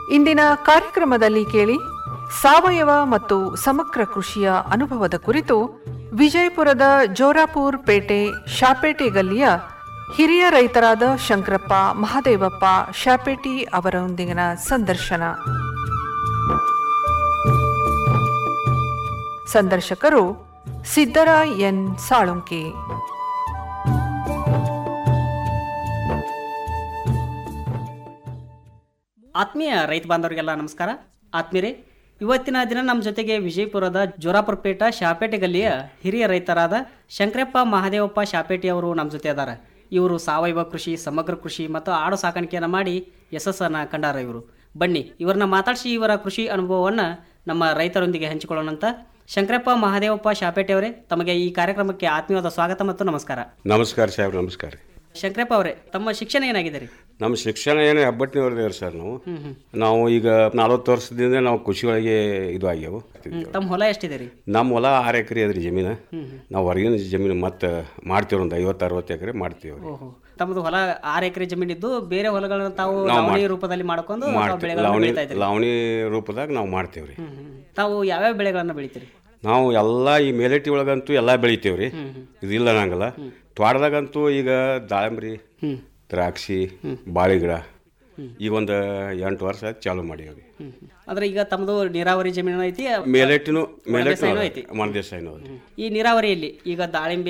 ಇಂದಿನ ಕಾರ್ಯಕ್ರಮದಲ್ಲಿ ಕೇಳಿ ಸಾವಯವ ಮತ್ತು ಸಮಗ್ರ ಕೃಷಿಯ ಅನುಭವದ ಕುರಿತು ವಿಜಯಪುರದ ಜೋರಾಪುರ್ ಪೇಟೆ ಶಾಪೇಟೆ ಗಲ್ಲಿಯ ಹಿರಿಯ ರೈತರಾದ ಶಂಕರಪ್ಪ ಮಹಾದೇವಪ್ಪ ಶಾಪೇಟಿ ಅವರೊಂದಿಗಿನ ಸಂದರ್ಶನ ಸಂದರ್ಶಕರು ಸಿದ್ದರ ಎನ್ ಸಾಳುಂಕಿ ಆತ್ಮೀಯ ರೈತ ಬಾಂಧವರಿಗೆಲ್ಲ ನಮಸ್ಕಾರ ಆತ್ಮೀಯರೇ ಇವತ್ತಿನ ದಿನ ನಮ್ಮ ಜೊತೆಗೆ ವಿಜಯಪುರದ ಜೋರಾಪುರಪೇಟ ಶಾಪೇಟೆ ಗಲ್ಲಿಯ ಹಿರಿಯ ರೈತರಾದ ಶಂಕರಪ್ಪ ಮಹಾದೇವಪ್ಪ ಶಾಪೇಟಿ ಅವರು ನಮ್ಮ ಜೊತೆ ಅದಾರ ಇವರು ಸಾವಯವ ಕೃಷಿ ಸಮಗ್ರ ಕೃಷಿ ಮತ್ತು ಆಡು ಸಾಕಾಣಿಕೆಯನ್ನು ಮಾಡಿ ಯಶಸ್ಸನ್ನು ಕಂಡಾರ ಇವರು ಬನ್ನಿ ಇವ್ರನ್ನ ಮಾತಾಡಿಸಿ ಇವರ ಕೃಷಿ ಅನುಭವವನ್ನು ನಮ್ಮ ರೈತರೊಂದಿಗೆ ಹಂಚಿಕೊಳ್ಳೋಣಂತ ಶಂಕರಪ್ಪ ಮಹಾದೇವಪ್ಪ ಶಾಪೇಟೆ ಅವರೇ ತಮಗೆ ಈ ಕಾರ್ಯಕ್ರಮಕ್ಕೆ ಆತ್ಮೀಯವಾದ ಸ್ವಾಗತ ಮತ್ತು ನಮಸ್ಕಾರ ನಮಸ್ಕಾರ ಸಾಹೇಬ್ರ ನಮಸ್ಕಾರ ಶಂಕರಪ್ಪ ಅವರೇ ತಮ್ಮ ಶಿಕ್ಷಣ ಏನಾಗಿದೆ ರೀ ನಮ್ಮ ಶಿಕ್ಷಣ ಏನು ಹೆಬ್ಬಟ್ಟಿನವ್ರದೇವ್ರಿ ಸರ್ ನಾವು ನಾವು ಈಗ ನಲವತ್ತು ವರ್ಷದಿಂದ ನಾವು ಕೃಷಿ ಒಳಗೆ ಇದು ಆಗ್ಯಾವು ತಮ್ಮ ಹೊಲ ಎಷ್ಟಿದೆ ರೀ ನಮ್ಮ ಹೊಲ ಆರು ಎಕರೆ ಅದ್ರಿ ಜಮೀನು ನಾವು ಹೊರಗಿನ ಜಮೀನು ಮತ್ತೆ ಮಾಡ್ತೀವಿ ಒಂದು ಐವತ್ತು ಅರವತ್ತು ಎಕರೆ ಮಾಡ್ತೀವಿ ಓಹೋ ತಮ್ಮದು ಹೊಲ ಆರು ಎಕರೆ ಜಮೀನಿದ್ದು ಬೇರೆ ಹೊಲಗಳನ್ನ ತಾವು ಲಾವಣಿ ರೂಪದಲ್ಲಿ ಮಾಡ್ಕೊಂಡು ತಾವು ಮಾಡ್ತೀವಿ ಬೆಳೆಗಳನ್ನ ಲಾವಣಿ ಬೆಳೀತಾ ಇದ್ರಿ ಲಾವಣಿ ರೂಪದಾಗ ನಾವು ಮಾಡ್ತೀವಿ ರೀ ಹ್ಮ್, ಹ್ಮ್. ತಾವು ಯಾವ್ಯಾವ ಬೆಳೆಗಳನ್ನ ಬೆಳಿತೀರಿ ನಾವು ಎಲ್ಲ ಈ ಮೇಲೆಟ್ಟಿ ಒಳಗಂತೂ ಎಲ್ಲ ಬೆಳಿತೀವಿ ರೀ ಇದಿಲ್ಲ ನಂಗಲ್ಲ ತ್ವಾಟದಾಗಂತೂ ಈಗ ದಾಳಂಬ್ರಿ ದ್ರಾಕ್ಷಿ ಬಾಳೆ ಗಿಡ ಈಗ ಒಂದು ಎಂಟು ವರ್ಷ ಆಯ್ತು ಚಾಲು ಮಾಡೀವಿ ಹ್ಮ್, ಹ್ಮ್. ಅಂದ್ರೆ ಈಗ ತಮ್ಮದು ನೀರಾವರಿ ಜಮೀನು ಐತಿ ಮೇಲೆಟ್ಟಿನೂ ಮೇಲೆಟ್ಟು ಬೇಸಾಯನೂ ಐತಿ. ಮನದೇಶ ಏನೋ ಈ ನೀರಾವರಿಯಲ್ಲಿ ಈಗ ದಾಳಿಂಬೆ